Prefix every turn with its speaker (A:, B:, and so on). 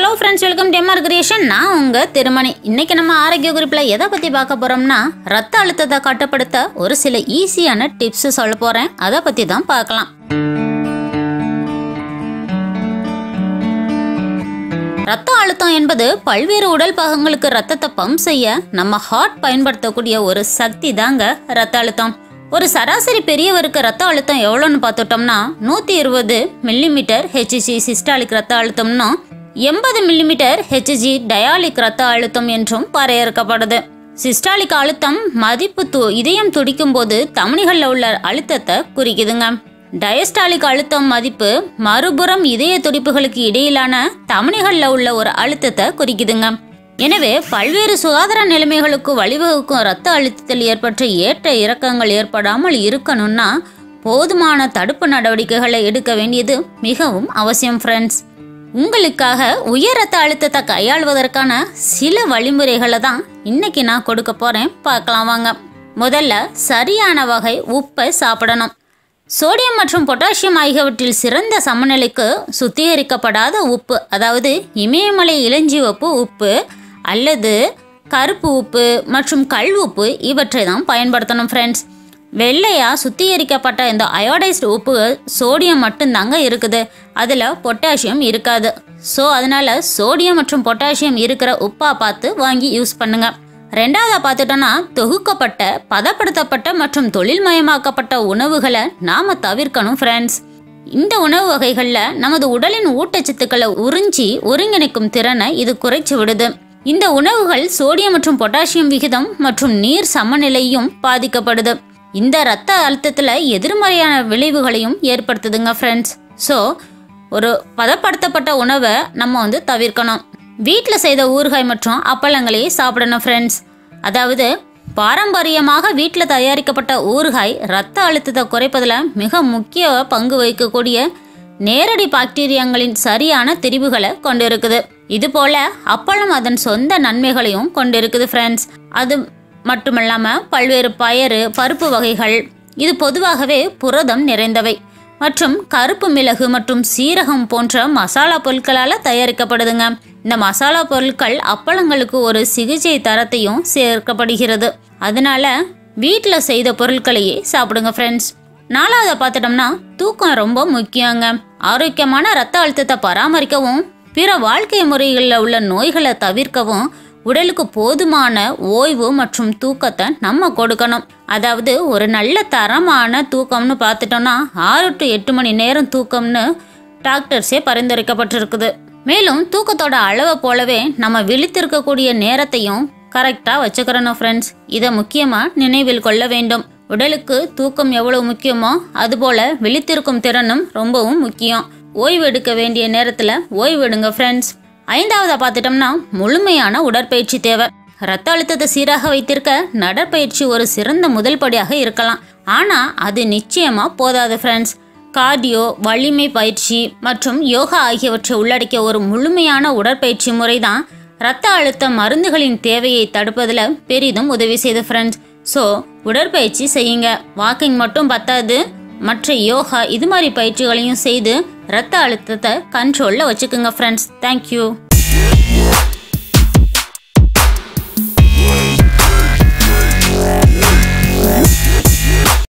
A: hello friends welcome டெமார் creation நான் உங்கள் திருமணி இன்னைக்கு நம்ம ஆரோக்கிய குறிப்பில் எதை பற்றி பார்க்க போகிறோம்னா ரத்த அழுத்தத்தை கட்டுப்படுத்த ஒரு சில ஈஸியான டிப்ஸ் சொல்ல போகிறேன் அதை பற்றி தான் பார்க்கலாம் ரத்த அழுத்தம் என்பது பல்வேறு உடல் பாகங்களுக்கு ரத்தத்தை பம்ப் செய்ய நம்ம ஹார்ட் பயன்படுத்தக்கூடிய ஒரு சக்தி தாங்க ரத்த அழுத்தம் ஒரு சராசரி பெரியவருக்கு ரத்த அழுத்தம் எவ்வளோன்னு பார்த்துட்டோம்னா நூற்றி இருபது மில்லிமீட்டர் ஹெச்ஜி சிஸ்டாலிக் ரத்த அழுத்தம்னும் எண்பது மில்லிமீட்டர் ஹெச்ஜி டயாலிக் ரத்த அழுத்தம் என்றும் வரையறுக்கப்படுது சிஸ்டாலிக் அழுத்தம் மதிப்பு து இதயம் துடிக்கும் போது தமனிகளில் உள்ள அழுத்தத்தை குறிக்குதுங்க டயஸ்டாலிக் அழுத்தம் மதிப்பு மறுபுறம் இதய துடிப்புகளுக்கு இடையிலான தமனிகளில் உள்ள ஒரு அழுத்தத்தை குறிக்குதுங்க எனவே பல்வேறு சுகாதார நிலைமைகளுக்கு வழிவகுக்கும் இரத்த அழுத்தத்தில் ஏற்பட்ட ஏற்ற இறக்கங்கள் ஏற்படாமல் இருக்கணும்னா போதுமான தடுப்பு நடவடிக்கைகளை எடுக்க வேண்டியது மிகவும் அவசியம் ஃப்ரெண்ட்ஸ் உங்களுக்காக உயர் ரத்த அழுத்தத்தை கையாள்வதற்கான சில வழிமுறைகளை தான் இன்னைக்கு நான் கொடுக்க போறேன் பார்க்கலாம் வாங்க முதல்ல சரியான வகை உப்பை சாப்பிடணும் சோடியம் மற்றும் பொட்டாசியம் ஆகியவற்றில் சிறந்த சமநிலைக்கு சுத்திகரிக்கப்படாத உப்பு அதாவது இமயமலை இளஞ்சிவப்பு உப்பு அல்லது கருப்பு உப்பு மற்றும் கல் உப்பு இவற்றை தான் பயன்படுத்தணும் ஃப்ரெண்ட்ஸ் வெள்ளையா சுத்திகரிக்கப்பட்ட இந்த அயோடைஸ்டு உப்பு சோடியம் மட்டும்தாங்க இருக்குது அதில் பொட்டாசியம் இருக்காது ஸோ அதனால சோடியம் மற்றும் பொட்டாசியம் இருக்கிற உப்பா பார்த்து வாங்கி யூஸ் பண்ணுங்க ரெண்டாவதா பார்த்துட்டோம்னா தொகுக்கப்பட்ட பதப்படுத்தப்பட்ட மற்றும் தொழில்மயமாக்கப்பட்ட உணவுகளை நாம தவிர்க்கணும் ஃப்ரெண்ட்ஸ் இந்த உணவு வகைகளில் நமது உடலின் ஊட்டச்சத்துக்களை உறிஞ்சி ஒருங்கிணைக்கும் திறனை இது குறைச்சி விடுது இந்த உணவுகள் சோடியம் மற்றும் பொட்டாசியம் விகிதம் மற்றும் நீர் சமநிலையும் பாதிக்கப்படுது இந்த ரத்த அழுத்தத்தில் எதிர்மறையான விளைவுகளையும் ஏற்படுத்துதுங்க ஃப்ரெண்ட்ஸ் ஸோ ஒரு பதப்படுத்தப்பட்ட உணவை நம்ம வந்து தவிர்க்கணும் வீட்டில் செய்த ஊறுகாய் மற்றும் அப்பளங்களையே சாப்பிடணும் ஃப்ரெண்ட்ஸ் அதாவது பாரம்பரியமாக வீட்டில் தயாரிக்கப்பட்ட ஊறுகாய் ரத்த அழுத்தத்தை குறைப்பதில் மிக முக்கிய பங்கு வகிக்கக்கூடிய நேரடி பாக்டீரியாங்களின் சரியான திரிவுகளை கொண்டிருக்குது இது போல அப்பளம் அதன் சொந்த நன்மைகளையும் கொண்டிருக்குது ஃப்ரெண்ட்ஸ் அது மட்டுமல்லாமல் பல்வேறு பயறு பருப்பு வகைகள் இது பொதுவாகவே புரதம் நிறைந்தவை மற்றும் கருப்பு மிளகு மற்றும் சீரகம் போன்ற மசாலா பொருட்களால் தயாரிக்கப்படுதுங்க இந்த மசாலா பொருட்கள் அப்பளங்களுக்கு ஒரு சிகிச்சை தரத்தையும் சேர்க்கப்படுகிறது அதனால வீட்டில் செய்த பொருட்களையே சாப்பிடுங்க ஃப்ரெண்ட்ஸ் நாலாவதை பார்த்துட்டோம்னா தூக்கம் ரொம்ப முக்கியங்க ஆரோக்கியமான ரத்த அழுத்தத்தை பராமரிக்கவும் பிற வாழ்க்கை முறைகளில் உள்ள நோய்களை தவிர்க்கவும் உடலுக்கு போதுமான ஓய்வு மற்றும் தூக்கத்தை நம்ம கொடுக்கணும் அதாவது ஒரு நல்ல தரமான தூக்கம்னு பார்த்துட்டோம்னா ஆறு டு எட்டு மணி நேரம் தூக்கம்னு டாக்டர்ஸே பரிந்துரைக்கப்பட்டிருக்குது மேலும் தூக்கத்தோட அளவை போலவே நம்ம விழித்திருக்கக்கூடிய நேரத்தையும் கரெக்டாக வச்சுக்கிறணும் ஃப்ரெண்ட்ஸ் இதை முக்கியமாக நினைவில் கொள்ள வேண்டும் உடலுக்கு தூக்கம் எவ்வளவு முக்கியமோ அதுபோல விழித்திருக்கும் திறனும் ரொம்பவும் முக்கியம் ஓய்வு எடுக்க வேண்டிய நேரத்தில் ஓய்வு எடுங்க ஃப்ரெண்ட்ஸ் ஐந்தாவதா பார்த்துட்டோம்னா முழுமையான உடற்பயிற்சி தேவை ரத்த அழுத்தத்தை சீராக வைத்திருக்க நடற்பயிற்சி ஒரு சிறந்த முதல் படியாக இருக்கலாம் ஆனால் அது நிச்சயமா போதாது ஃப்ரெண்ட்ஸ் கார்டியோ வலிமை பயிற்சி மற்றும் யோகா ஆகியவற்றை உள்ளடக்கிய ஒரு முழுமையான உடற்பயிற்சி முறை தான் ரத்த அழுத்த மருந்துகளின் தேவையை தடுப்பதில் பெரிதும் உதவி செய்த ஃப்ரெண்ட்ஸ் ஸோ உடற்பயிற்சி செய்யுங்க வாக்கிங் மட்டும் பத்தாது மற்ற யோகா இது மாதிரி பயிற்சிகளையும் செய்து ரத்த அழுத்தத்தை கண்ட்ரோலில் வச்சுக்கோங்க ஃப்ரெண்ட்ஸ் தேங்க்யூ